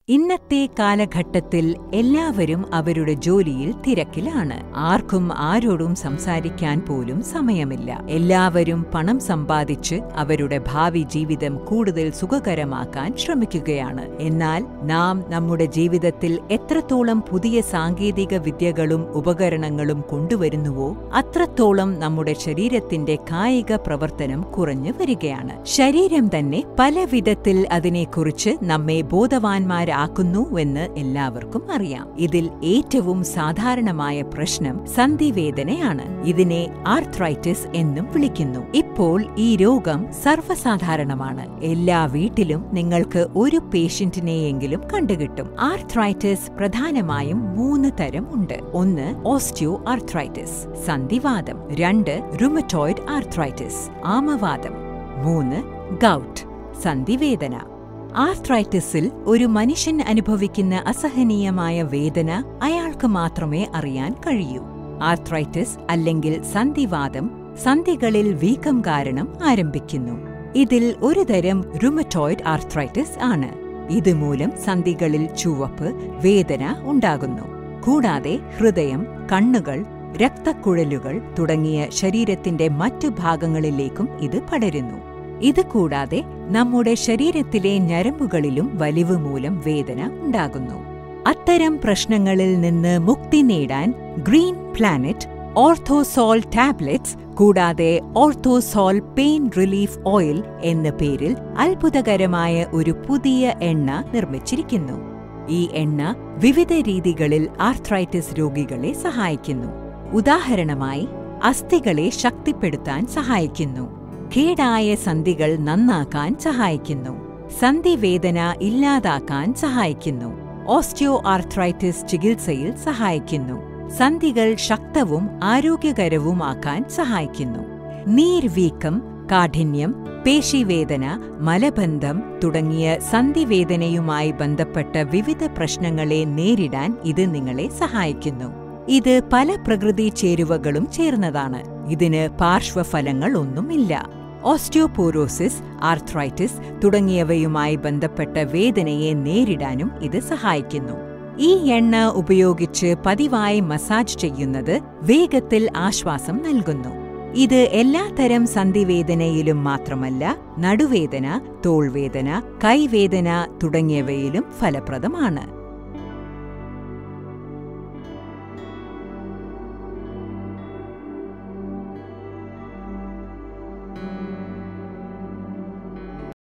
ഇന്നത്തെ കാലഘട്ടത്തിൽ എല്ലാവരും അവരുടെ ജോലിയിൽ തിരക്കിലാണ് ആർക്കും ആരോടും സംസാരിക്കാൻ പോലും സമയമില്ല എല്ലാവരും പണം സമ്പാദിച്ച് അവരുടെ ഭാവി ജീവിതം കൂടുതൽ സുഖകരമാക്കാൻ ശ്രമിക്കുകയാണ് എന്നാൽ നാം നമ്മുടെ ജീവിതത്തിൽ എത്രത്തോളം പുതിയ സാങ്കേതിക വിദ്യകളും ഉപകരണങ്ങളും കൊണ്ടുവരുന്നുവോ അത്രത്തോളം നമ്മുടെ ശരീരത്തിന്റെ കായിക പ്രവർത്തനം കുറഞ്ഞു വരികയാണ് ശരീരം തന്നെ പല വിധത്തിൽ അതിനെക്കുറിച്ച് നമ്മെ ബോധവാന്മാരാക്കുന്നുവെന്ന് എല്ലാവർക്കും അറിയാം ഇതിൽ ഏറ്റവും സാധാരണമായ പ്രശ്നം സന്ധിവേദനയാണ് ഇതിനെ ആർത്രൈറ്റിസ് എന്നും വിളിക്കുന്നു ഇപ്പോൾ ഈ രോഗം സർവ്വസാധാരണമാണ് എല്ലാ വീട്ടിലും നിങ്ങൾക്ക് ഒരു പേഷ്യന്റിനെയെങ്കിലും കണ്ടുകിട്ടും ആർത്രൈറ്റിസ് പ്രധാനമായും മൂന്ന് തരം ഉണ്ട് ഒന്ന് ഓസ്റ്റിയോ ആർത്രൈറ്റിസ് സന്ധിവാദം രണ്ട് റുമറ്റോയിഡ് ആർത്രൈറ്റിസ് ആമവാദം മൂന്ന് ഗൗട്ട് സന്ധിവേദന ആർത്രൈറ്റിസിൽ ഒരു മനുഷ്യൻ അനുഭവിക്കുന്ന അസഹനീയമായ വേദന അയാൾക്ക് മാത്രമേ അറിയാൻ കഴിയൂ ആർത്രൈറ്റിസ് അല്ലെങ്കിൽ സന്ധിവാദം സന്ധികളിൽ വീക്കം കാരണം ആരംഭിക്കുന്നു ഇതിൽ ഒരു തരം റുമറ്റോയിഡ് ആർത്രൈറ്റിസ് ആണ് ഇതുമൂലം സന്ധികളിൽ ചുവപ്പ് വേദന ഉണ്ടാകുന്നു കൂടാതെ ഹൃദയം കണ്ണുകൾ രക്തക്കുഴലുകൾ തുടങ്ങിയ ശരീരത്തിന്റെ മറ്റു ഭാഗങ്ങളിലേക്കും ഇത് പടരുന്നു ഇത് കൂടാതെ നമ്മുടെ ശരീരത്തിലെ ഞരമ്പുകളിലും വലിവ് മൂലം വേദന ഉണ്ടാകുന്നു അത്തരം പ്രശ്നങ്ങളിൽ നിന്ന് മുക്തി നേടാൻ ഗ്രീൻ പ്ലാനറ്റ് ഓർത്തോസോൾ ടാബ്ലറ്റ്സ് കൂടാതെ ഓർത്തോസോൾ പെയിൻ റിലീഫ് ഓയിൽ എന്ന പേരിൽ അത്ഭുതകരമായ ഒരു പുതിയ എണ്ണ നിർമ്മിച്ചിരിക്കുന്നു ഈ എണ്ണ വിവിധ രീതികളിൽ ആർത്രൈറ്റിസ് രോഗികളെ സഹായിക്കുന്നു ഉദാഹരണമായി അസ്ഥികളെ ശക്തിപ്പെടുത്താൻ സഹായിക്കുന്നു കേടായ സന്ധികൾ നന്നാക്കാൻ സഹായിക്കുന്നു സന്ധിവേദന ഇല്ലാതാക്കാൻ സഹായിക്കുന്നു ഓസ്റ്റിയോ ആർത്രൈറ്റിസ് ചികിത്സയിൽ സഹായിക്കുന്നു സന്ധികൾ ശക്തവും ആരോഗ്യകരവുമാക്കാൻ സഹായിക്കുന്നു നീർവീക്കം കാഠിന്യം പേശിവേദന മലബന്ധം തുടങ്ങിയ സന്ധിവേദനയുമായി ബന്ധപ്പെട്ട വിവിധ പ്രശ്നങ്ങളെ നേരിടാൻ ഇത് നിങ്ങളെ സഹായിക്കുന്നു ഇത് പല പ്രകൃതി ചേരുവകളും ചേർന്നതാണ് ഇതിന് പാർശ്വഫലങ്ങൾ ഒന്നുമില്ല ഓസ്റ്റിയോപോറോസിസ് ആർത്രൈറ്റിസ് തുടങ്ങിയവയുമായി ബന്ധപ്പെട്ട വേദനയെ നേരിടാനും ഇത് സഹായിക്കുന്നു ഈ എണ്ണ ഉപയോഗിച്ച് പതിവായി മസാജ് ചെയ്യുന്നത് വേഗത്തിൽ ആശ്വാസം നൽകുന്നു ഇത് എല്ലാത്തരം സന്ധിവേദനയിലും മാത്രമല്ല നടുവേദന തോൾവേദന കൈവേദന തുടങ്ങിയവയിലും ഫലപ്രദമാണ്